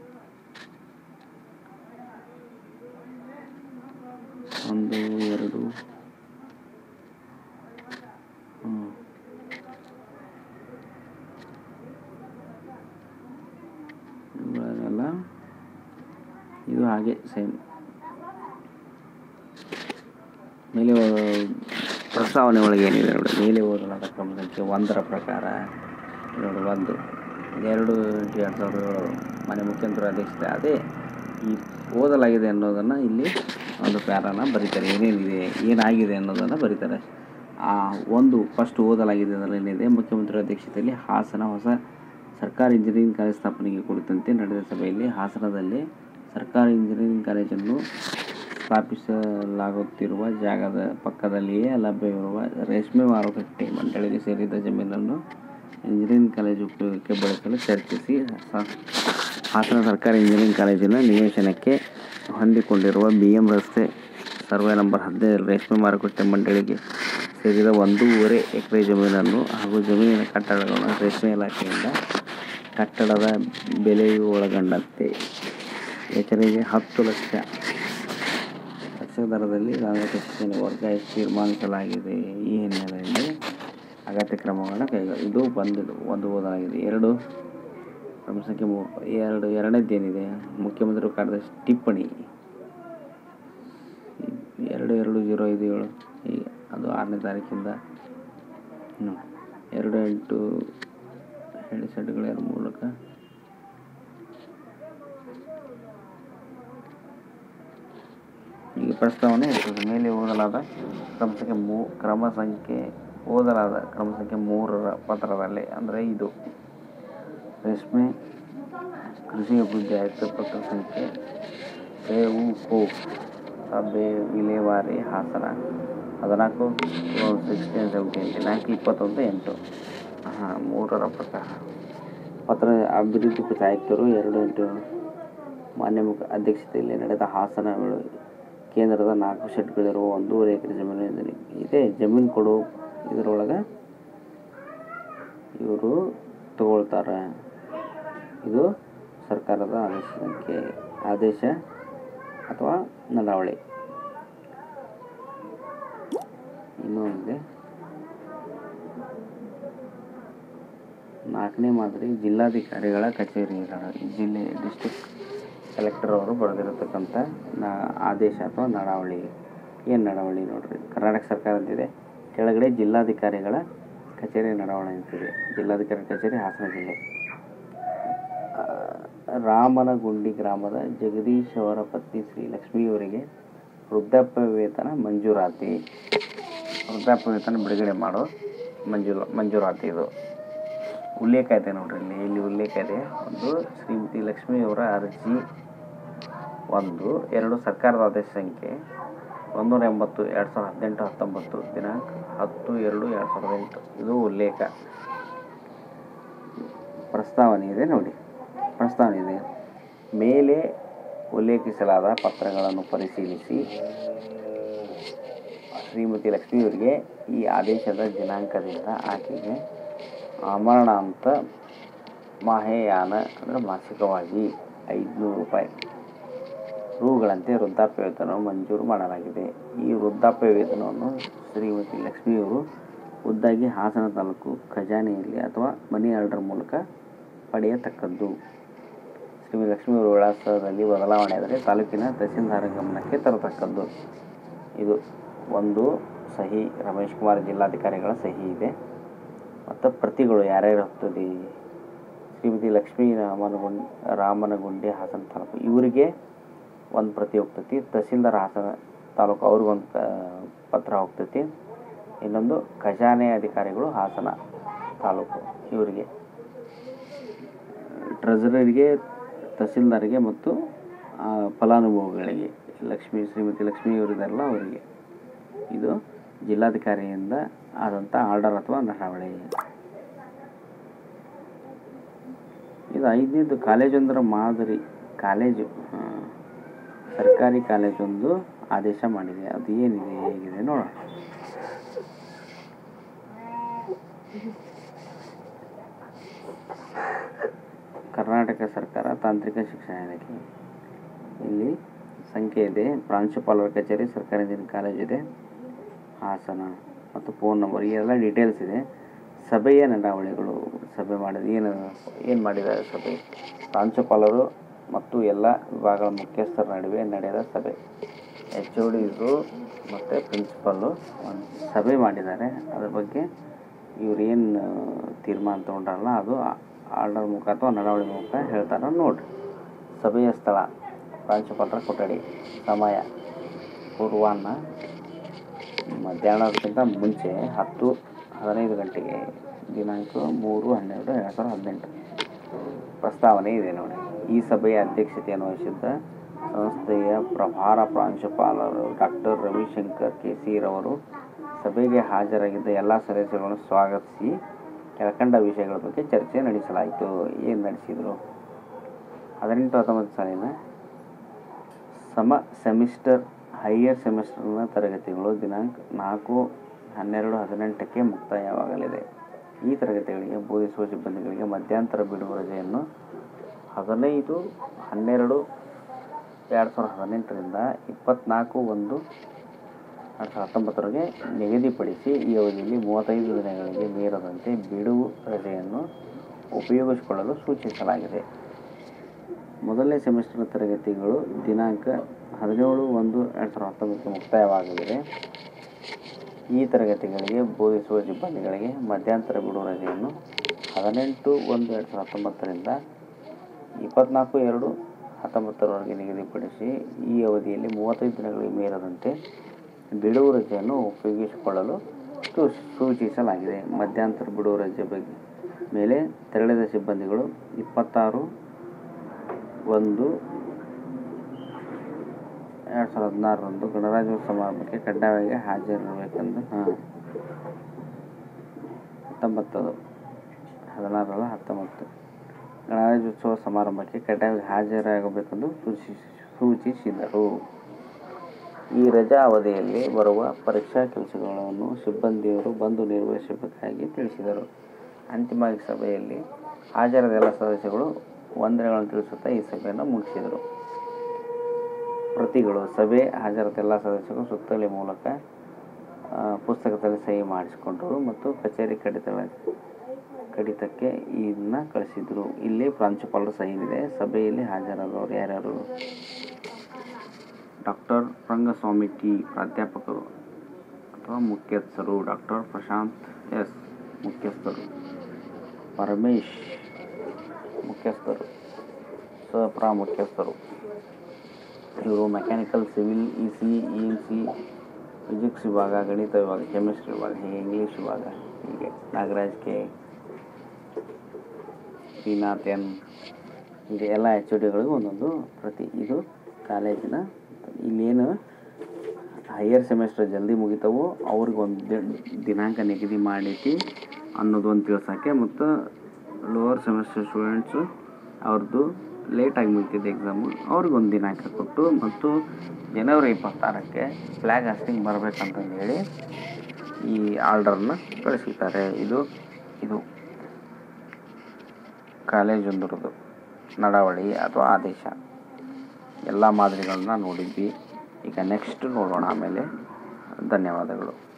ಒಂದು ಎರಡು ಹ್ಮ್. ಹಾಗೆ ಸೇಮ್ ಮೇಲೆ ಓ- ಪ್ರಸ್ತಾವನೆ ಒಳಗೆ ಏನಿದೆ ನೋಡಿ ಮೇಲೆ ಓದಲಾದ ಕ್ರಮ ಸಂಖ್ಯೆ ಒಂದರ ಪ್ರಕಾರ ನೋಡಿ ಒಂದು ಎರಡು ಎಂಟು ಎರಡು ಸಾವಿರದ ಏಳು ಮನೆ ಮುಖ್ಯಮಂತ್ರಿ ಅಧ್ಯಕ್ಷತೆ ಅದೇ ಈ ಓದಲಾಗಿದೆ ಅನ್ನೋದನ್ನು ಇಲ್ಲಿ ಒಂದು ಪ್ಯಾರಾನ ಬರೀತಾರೆ ಏನೇನಿದೆ ಏನಾಗಿದೆ ಅನ್ನೋದನ್ನು ಬರೀತಾರೆ ಆ ಒಂದು ಫಸ್ಟ್ ಓದಲಾಗಿದೆ ಅದರಲ್ಲಿ ಏನಿದೆ ಮುಖ್ಯಮಂತ್ರಿ ಅಧ್ಯಕ್ಷತೆಯಲ್ಲಿ ಹಾಸನ ಹೊಸ ಸರ್ಕಾರಿ ಇಂಜಿನಿಯರಿಂಗ್ ಕಾಲೇಜ್ ಸ್ಥಾಪನೆಗೆ ಕುರಿತಂತೆ ನಡೆದ ಸಭೆಯಲ್ಲಿ ಹಾಸನದಲ್ಲಿ ಸರ್ಕಾರಿ ಇಂಜಿನಿಯರಿಂಗ್ ಕಾಲೇಜನ್ನು ಸ್ಥಾಪಿಸಲಾಗುತ್ತಿರುವ ಜಾಗದ ಪಕ್ಕದಲ್ಲಿಯೇ ಲಭ್ಯವಿರುವ ರೇಷ್ಮೆ ಮಾರುಕಟ್ಟೆ ಮಂಡಳಿಗೆ ಸೇರಿದ ಜಮೀನನ್ನು ಇಂಜಿನಿಯರಿಂಗ್ ಕಾಲೇಜು ಉಪಯೋಗಕ್ಕೆ ಬಳಸಲು ಚರ್ಚಿಸಿ ಸ- ಹಾಸನ ಸರ್ಕಾರಿ ಇಂಜಿನಿಯರಿಂಗ್ ಕಾಲೇಜಿನ ನಿವೇಶನಕ್ಕೆ ಹೊಂದಿಕೊಂಡಿರುವ ಬಿ ಎಂ ರಸ್ತೆ ಸರ್ವೆ ನಂಬರ್ ಹದಿನೈದು ರೇಷ್ಮೆ ಮಾರುಕಟ್ಟೆ ಮಂಡಳಿಗೆ ಸೇರಿದ ಒಂದೂವರೆ ಎಕರೆ ಜಮೀನನ್ನು ಹಾಗೂ ಜಮೀನಿನ ಕಟ್ಟಡಗಳನ್ನು ರೇಷ್ಮೆ ಇಲಾಖೆಯಿಂದ ಕಟ್ಟಡದ ಬೆಲೆಯು ಒಳಗೊಂಡಂತೆ ಎಕರೆಗೆ ಹತ್ತು ಲಕ್ಷ ಲಕ್ಷ ದರದಲ್ಲಿ ರಾಮಕೃಷ್ಣ ವರ್ಗಾಯಿಸಿ ತೀರ್ಮಾನಿಸಲಾಗಿದೆ ಈ ಹಿನ್ನೆಲೆಯಲ್ಲಿ ಅಗತ್ಯ ಕ್ರಮಗಳನ್ನು ಕೈಗೊಳ್ಳ ಇದು ಬಂದಿದ್ದು ಒಂದು ಓದಲಾಗಿದೆ ಎರಡು ಕ್ರಮ ಸಂಖ್ಯೆ ಮೂರು ಎರಡು ಎರಡನೇದ್ದೇನಿದೆ ಮುಖ್ಯಮಂತ್ರಿ ಕಾರ್ಯದರ್ಶಿ ಟಿಪ್ಪಣಿ ಎರಡು ಎರಡು ಜೀರೋ ಐದು ಏಳು ಈಗ ಅದು ಆರನೇ ತಾರೀಕಿಂದ ಹ್ಮ್. ಎರಡು ಎಂಟು ಹೇಳಿ ಸೆಟ್ಗಳ ಮೂಲಕ ಈಗ ಪ್ರಸ್ತಾವನೆ ಇರ್ತದೆ ಮೇಲೆ ಓದಲಾದ ಕ್ರಮ ಸಂಖ್ಯೆ ಮೂ ಕ್ರಮ ಸಂಖ್ಯೆ ಓದಲಾದ ಕ್ರಮ ಸಂಖ್ಯೆ ಮೂರರ ಪತ್ರದಲ್ಲಿ ಅಂದರೆ ಇದು ರೇಷ್ಮೆ ಕೃಷಿ ಅಭಿವೃದ್ಧಿ ಆಯುಕ್ತ ಪತ್ರ ಸಂಖ್ಯೆ ರೇವು ಕೋ ಸಭೆ ವಿಲೇವಾರಿ ಹಾಸನ ಹದಿನಾಲ್ಕು ಸಿಕ್ಸ್ಟೀನ್ ಸೆವೆಂಟೀನ್ ದಿನಾಂಕ ಇಪ್ಪತ್ತೊಂದು ಎಂಟು ಹಾಂ ಮೂರರ ಪ್ರಕಾರ ಪತ್ರ ಅಭಿವೃದ್ಧಿ ಕೃಷಿ ಆಯುಕ್ತರು ಎರಡು ಎಂಟು ಮಾನ್ಯ ಮುಖ ಅಧ್ಯಕ್ಷತೆಯಲ್ಲಿ ನಡೆದ ಹಾಸನ ವೇಳೆ ಕೇಂದ್ರದ ನಾಲ್ಕು ಶೆಡ್ಗಳಿರುವ ಒಂದೂವರೆ ಎಕರೆ ಜಮೀನು ಇದೆ. ಇದೆ ಜಮೀನು ಕೊಡು ಇದರೊಳಗೆ ಇವರು ತಗೊಳ್ತಾರೆ ಇದು ಸರ್ಕಾರದ ಆದೇಶ ಸಂಖ್ಯೆ ಆದೇಶ ಅಥವಾ ನಡಾವಳಿ ಇನ್ನೊಂದಿದೆ ನಾಲ್ಕನೇ ಮಾದರಿ ಜಿಲ್ಲಾಧಿಕಾರಿಗಳ ಕಚೇರಿಗಳ ಜಿಲ್ಲೆ ಡಿಸ್ಟ್ರಿಕ್ಟ್ ಕಲೆಕ್ಟರ್ ಅವರು ಬರೆದಿರತಕ್ಕಂಥ ನಾ ಆದೇಶ ಅಥವಾ ನಡಾವಳಿ ಏನು ನಡಾವಳಿ ನೋಡ್ರಿ ಕರ್ನಾಟಕ ಸರ್ಕಾರದಿದೆ ಕೆಳಗಡೆ ಜಿಲ್ಲಾಧಿಕಾರಿಗಳ ಕಚೇರಿ ನಡಾವಳಿ ಅಂತಿದೆ ಜಿಲ್ಲಾಧಿಕಾರಿ ಕಚೇರಿ ಹಾಸನ ಜಿಲ್ಲೆ ಆ, ರಾಮನಗುಂಡಿ ಗ್ರಾಮದ ಜಗದೀಶ್ ಅವರ ಪತ್ನಿ ಶ್ರೀ ಲಕ್ಷ್ಮಿಯವರಿಗೆ ವೃದ್ಧಾಪ್ಯ ವೇತನ ಮಂಜೂರಾತಿ ವೃದ್ಧಾಪ್ಯ ವೇತನ ಬಿಡುಗಡೆ ಮಾಡೋ ಮಂಜೂರು ಮಂಜೂರಾತಿ ಇದು ಉಲ್ಲೇಖ ಇದೆ ನೋಡ್ರಿ ಇಲ್ಲಿ ಇಲ್ಲಿ ಉಲ್ಲೇಖ ಇದೆ ಒಂದು ಶ್ರೀಮತಿ ಲಕ್ಷ್ಮಿಯವರ ಅರ್ಜಿ ಒಂದು ಎರಡು ಸರ್ಕಾರದ ಆದೇಶ ಸಂಖ್ಯೆ ಒಂದೂರ ಎಂಬತ್ತು ಎರಡು ಸಾವಿರದ ಹದಿನೆಂಟು ಹತ್ತೊಂಬತ್ತು ದಿನಾಂಕ ಹತ್ತು ಎರಡು ಎರಡು ಸಾವಿರದ ಎಂಟು ಇದು ಉಲ್ಲೇಖ ಪ್ರಸ್ತಾವನೆ ಇದೆ ನೋಡಿ ಪ್ರಸ್ತಾವನೆ ಇದೆ ಮೇಲೆ ಉಲ್ಲೇಖಿಸಲಾದ ಪತ್ರಗಳನ್ನು ಪರಿಶೀಲಿಸಿ ಶ್ರೀಮತಿ ಲಕ್ಷ್ಮಿಯವರಿಗೆ ಈ ಆದೇಶದ ದಿನಾಂಕದಿಂದ ಆಕೆಗೆ ಅಮರಣಾಂತ ಮಾಹೆಯಾನ ಅಂದರೆ ಮಾಸಿಕವಾಗಿ ಐದುನೂರು ರೂಪಾಯಿ ರೂಗಳಂತೆ ವೃದ್ಧಾಪ್ಯ ವೇತನವನ್ನು ಮಂಜೂರು ಮಾಡಲಾಗಿದೆ ಈ ವೃದ್ಧಾಪ್ಯ ವೇತನವನ್ನು ಶ್ರೀಮತಿ ಲಕ್ಷ್ಮಿಯವರು ಖುದ್ದಾಗಿ ಹಾಸನ ತಾಲೂಕು ಖಜಾನೆಯಲ್ಲಿ ಅಥವಾ ಮನಿ ಆರ್ಡರ್ ಮೂಲಕ ಪಡೆಯತಕ್ಕದ್ದು ಶ್ರೀಮತಿ ಲಕ್ಷ್ಮಿಯವರ ವಿಳಾಸದಲ್ಲಿ ಬದಲಾವಣೆ ಆದರೆ ತಾಲೂಕಿನ ತಹಸೀಲ್ದಾರ ಗಮನಕ್ಕೆ ತರತಕ್ಕದ್ದು ಇದು ಒಂದು ಸಹಿ ರಮೇಶ್ ಕುಮಾರ್ ಜಿಲ್ಲಾಧಿಕಾರಿಗಳ ಸಹಿ ಇದೆ ಮತ್ತು ಪ್ರತಿಗಳು ಯಾರ್ಯಾರು ಹೋಗ್ತದೆ ಶ್ರೀಮತಿ ಲಕ್ಷ್ಮೀ ರಾಮನಗುಂಡ್ ರಾಮನಗುಂಡಿ ಹಾಸನ ತಾಲೂಕು ಇವರಿಗೆ ಒಂದು ಪ್ರತಿ ಹೋಗ್ತೈತಿ ತಹಸೀಲ್ದಾರ್ ಹಾಸನ ತಾಲೂಕು ಅವ್ರಿಗೊಂದು ಕ ಪತ್ರ ಹೋಗ್ತೈತಿ ಇನ್ನೊಂದು ಖಜಾನೆ ಅಧಿಕಾರಿಗಳು ಹಾಸನ ತಾಲೂಕು ಇವರಿಗೆ ಟ್ರೆಜರರಿಗೆ ತಹಸೀಲ್ದಾರಿಗೆ ಮತ್ತು ಆ, ಫಲಾನುಭವಿಗಳಿಗೆ ಲಕ್ಷ್ಮೀ ಶ್ರೀಮತಿ ಲಕ್ಷ್ಮೀ ಇವರಿದಾರಲ್ಲ ಅವರಿಗೆ ಇದು ಜಿಲ್ಲಾಧಿಕಾರಿಯಿಂದ ಆದಂಥ ಆರ್ಡರ್ ಅಥವಾ ನಡಾವಳಿ ಇದು ಐದನೇದು ಕಾಲೇಜೊಂದರ ಮಾದರಿ ಕಾಲೇಜು ಆ, ಸರ್ಕಾರಿ ಕಾಲೇಜೊಂದು ಆದೇಶ ಮಾಡಿದೆ ಅದು ಏನಿದೆ ಹೇಗಿದೆ ನೋಡೋಣ ಕರ್ನಾಟಕ ಸರ್ಕಾರ ತಾಂತ್ರಿಕ ಶಿಕ್ಷಣ ಇಲಾಖೆ ಇಲ್ಲಿ ಸಂಖ್ಯೆ ಇದೆ ಪ್ರಾಂಶುಪಾಲರ ಕಚೇರಿ ಸರ್ಕಾರಿ ಇಂಜಿನಿಯರಿಂಗ್ ಕಾಲೇಜ್ ಇದೆ ಹಾಸನ ಮತ್ತು ಫೋನ್ ನಂಬರ್ ಈ ಎಲ್ಲ ಡೀಟೇಲ್ಸ್ ಇದೆ ಸಭೆಯ ನಡಾವಳಿಗಳು ಸಭೆ ಮಾಡಿದ ಏನು ಏನು ಮಾಡಿದ್ದಾರೆ ಸಭೆ ಪ್ರಾಂಶುಪಾಲರು ಮತ್ತು ಎಲ್ಲ ವಿಭಾಗಗಳ ಮುಖ್ಯಸ್ಥರ ನಡುವೆ ನಡೆದ ಸಭೆ ಎಚ್ ಒ ಡಿಸು ಮತ್ತು ಪ್ರಿನ್ಸಿಪಲ್ಲು ಒಂದು ಸಭೆ ಮಾಡಿದ್ದಾರೆ ಅದ್ರ ಬಗ್ಗೆ ಇವ್ರು ಏನು ತೀರ್ಮಾನ ತೊಗೊಂಡಾರಲ್ಲ ಅದು ಆರ್ಡರ್ ಮುಖ ಅಥವಾ ನಡವಳಿ ಮುಖ ಹೇಳ್ತಾರೆ ನೋಡಿರಿ ಸಭೆಯ ಸ್ಥಳ ಪ್ರಾಂಶುಪಾಲರ ಕೊಠಡಿ ಸಮಯ ಪೂರ್ವಾಹ್ನ ಮಧ್ಯಾಹ್ನಕ್ಕಿಂತ ಮುಂಚೆ ಹತ್ತು ಹದಿನೈದು ಗಂಟೆಗೆ ದಿನಾಂಕ ಮೂರು ಹನ್ನೆರಡು ಎರಡು ಸಾವಿರದ ಹದಿನೆಂಟು ಪ್ರಸ್ತಾವನೆ ಇದೆ ನೋಡಿ ಈ ಸಭೆಯ ಅಧ್ಯಕ್ಷತೆಯನ್ನು ವಹಿಸಿದ್ದ ಸಂಸ್ಥೆಯ ಪ್ರಭಾರ ಪ್ರಾಂಶುಪಾಲರು ಡಾಕ್ಟರ್ ರವಿಶಂಕರ್ ಕೆ ಸಿರವರು ಸಭೆಗೆ ಹಾಜರಾಗಿದ್ದ ಎಲ್ಲ ಸದಸ್ಯರುಗಳನ್ನು ಸ್ವಾಗತಿಸಿ ಕೆಳಕಂಡ ವಿಷಯಗಳ ಬಗ್ಗೆ ಚರ್ಚೆ ನಡೆಸಲಾಯಿತು ಏನು ನಡೆಸಿದರು ಹದಿನೆಂಟು ಹತ್ತೊಂಬತ್ತು ಸಾಲಿನ ಸಮ ಸೆಮಿಸ್ಟರ್ ಹೈಯರ್ ಸೆಮಿಸ್ಟರ್ನ ತರಗತಿಗಳು ದಿನಾಂಕ ನಾಲ್ಕು ಹನ್ನೆರಡು ಹದಿನೆಂಟಕ್ಕೆ ಮುಕ್ತಾಯವಾಗಲಿದೆ ಈ ತರಗತಿಗಳಿಗೆ ಬೋಧಿಸುವ ಸಿಬ್ಬಂದಿಗಳಿಗೆ ಮಧ್ಯಂತರ ಬಿಡುವ ರಜೆಯನ್ನು ಹದಿನೈದು ಹನ್ನೆರಡು ಎರಡು ಸಾವಿರದ ಹದಿನೆಂಟರಿಂದ ಇಪ್ಪತ್ತ್ನಾಲ್ಕು ಒಂದು ಎರಡು ಸಾವಿರದ ಹತ್ತೊಂಬತ್ತರವರೆಗೆ ನಿಗದಿಪಡಿಸಿ ಈ ಅವಧಿಯಲ್ಲಿ ಮೂವತ್ತೈದು ದಿನಗಳಿಗೆ ಮೀರದಂತೆ ಬಿಡುವು ರಜೆಯನ್ನು ಉಪಯೋಗಿಸಿಕೊಳ್ಳಲು ಸೂಚಿಸಲಾಗಿದೆ ಮೊದಲನೇ ಸೆಮಿಸ್ಟರ್ ತರಗತಿಗಳು ದಿನಾಂಕ ಹದಿನೇಳು ಒಂದು ಎರಡು ಸಾವಿರದ ಹತ್ತೊಂಬತ್ತು ಮುಕ್ತಾಯವಾಗಲಿದೆ ಈ ತರಗತಿಗಳಿಗೆ ಬೋಧಿಸುವ ಸಿಬ್ಬಂದಿಗಳಿಗೆ ಮಧ್ಯಂತರ ಬಿಡುವ ರಜೆಯನ್ನು ಹದಿನೆಂಟು ಒಂದು ಎರಡು ಸಾವಿರದ ಹತ್ತೊಂಬತ್ತರಿಂದ ಇಪ್ಪತ್ತ್ನಾಲ್ಕು ಎರಡು ಹತ್ತೊಂಬತ್ತರವರೆಗೆ ನಿಗದಿಪಡಿಸಿ ಈ ಅವಧಿಯಲ್ಲಿ ಮೂವತ್ತೈದು ದಿನಗಳಿಗೆ ಮೀರದಂತೆ ಬಿಡುವು ರಜೆಯನ್ನು ಉಪಯೋಗಿಸಿಕೊಳ್ಳಲು ಸೂಚ್- ಸೂಚಿಸಲಾಗಿದೆ ಮಧ್ಯಂತರ ಬಿಡುವು ರಜೆ ಬಗ್ಗೆ ಮೇಲೆ ತೆರಳಿದ ಸಿಬ್ಬಂದಿಗಳು ಇಪ್ಪತ್ತಾರು ಒಂದು ಎರಡು ಸಾವಿರದ ಹದಿನಾರರಂದು ಗಣರಾಜ್ಯೋತ್ಸವ ಸಮಾರಂಭಕ್ಕೆ ಕಡ್ಡಾಯವಾಗಿ ಹಾಜರಿರಬೇಕೆಂದು ಹಾಂ ಹತ್ತೊಂಬತ್ತು ಹದಿನಾರಲ್ಲ ಹತ್ತೊಂಬತ್ತು ಗಣರಾಜ್ಯೋತ್ಸವ ಸಮಾರಂಭಕ್ಕೆ ಕಡ್ಡಾಯವಾಗಿ ಹಾಜರಾಗಬೇಕೆಂದು ಸೂಚಿಸಿ ಸೂಚಿಸಿದರು ಈ ರಜಾ ಅವಧಿಯಲ್ಲಿ ಬರುವ ಪರೀಕ್ಷಾ ಕೆಲಸಗಳನ್ನು ಸಿಬ್ಬಂದಿಯವರು ಬಂದು ನಿರ್ವಹಿಸಬೇಕಾಗಿ ತಿಳಿಸಿದರು ಅಂತಿಮವಾಗಿ ಸಭೆಯಲ್ಲಿ ಹಾಜರಾದ ಎಲ್ಲ ಸದಸ್ಯಗಳು ವಂದನೆಗಳನ್ನು ತಿಳಿಸುತ್ತಾ ಈ ಸಭೆಯನ್ನು ಮುಗಿಸಿದರು ಪ್ರತಿಗಳು ಸಭೆ ಹಾಜರಾದ ಎಲ್ಲ ಸದಸ್ಯರು ಸುತ್ತೋಲೆ ಮೂಲಕ ಆ, ಪುಸ್ತಕದಲ್ಲಿ ಸಹಿ ಮಾಡಿಸಿಕೊಂಡರು ಮತ್ತು ಕಚೇರಿ ಕಡಿತ ಕಡಿತಕ್ಕೆ ಇದನ್ನ ಕಳಿಸಿದರು ಇಲ್ಲಿ ಪ್ರಾಂಶುಪಾಲರ ಸಹಿ ಇದೆ ಸಭೆಯಲ್ಲಿ ಹಾಜರಾದವರು ಯಾರ್ಯಾರು ಡಾಕ್ಟರ್ ರಂಗಸ್ವಾಮಿ ಟಿ ಪ್ರಾಧ್ಯಾಪಕರು ಅಥವಾ ಮುಖ್ಯಸ್ಥರು ಡಾಕ್ಟರ್ ಪ್ರಶಾಂತ್ ಎಸ್ ಮುಖ್ಯಸ್ಥರು ಪರಮೇಶ್ ಮುಖ್ಯಸ್ಥರು ಸಪ್ರಾ ಮುಖ್ಯಸ್ಥರು ಇವರು mechanical civil E C E N C physics ವಿಭಾಗ ಗಣಿತ ವಿಭಾಗ ಕೆಮಿಸ್ಟ್ರಿ ವಿಭಾಗ ಹೀಗೆ ಇಂಗ್ಲೀಷ್ ವಿಭಾಗ ಹೀಗೆ ನಾಗರಾಜ್ ಕೆ ಶ್ರೀನಾಥ್ ಎನ್ ಹೀಗೆ ಎಲ್ಲ ಎಚ್ ಡಿಗಳಿಗೂ ಒಂದೊಂದು ಪ್ರತಿ ಇದು ಕಾಲೇಜಿನ ಇಲ್ಲೇನು ಹೈಯರ್ ಸೆಮಿಸ್ಟರ್ ಜಲ್ದಿ ಮುಗಿತಾವೋ ಅವ್ರಿಗೆ ಒಂದು ದಿನಾಂಕ ನಿಗದಿ ಮಾಡೈತಿ ಅನ್ನೋದು ಒಂದು ತಿಳ್ಸೋಕ್ಕೆ ಮತ್ತು ಲೋವರ್ ಸೆಮಿಸ್ಟರ್ ಸ್ಟೂಡೆಂಟ್ಸು ಅವ್ರದ್ದು ಲೇಟಾಗಿ ಮುಗಿತಿದೆ ಎಕ್ಸಾಮು ಅವ್ರಿಗೆ ಒಂದು ದಿನಾಂಕ ಕೊಟ್ಟು ಮತ್ತು ಜನವರಿ ಇಪ್ಪತ್ತಾರಕ್ಕೆ ಫ್ಲ್ಯಾಗ್ ಹಾಸ್ಟಿಂಗ್ ಬರಬೇಕಂತಂದು ಹೇಳಿ ಈ ಆರ್ಡರ್ನ ಕಳಿಸಿದ್ದಾರೆ ಇದು ಇದು ಕಾಲೇಜೊಂದರದು ನಡವಳಿ ಅಥವಾ ಆದೇಶ ಎಲ್ಲ ಮಾದರಿಗಳನ್ನ ನೋಡಿದ್ವಿ ಈಗ ನೆಕ್ಸ್ಟ್ ನೋಡೋಣ ಆಮೇಲೆ ಧನ್ಯವಾದಗಳು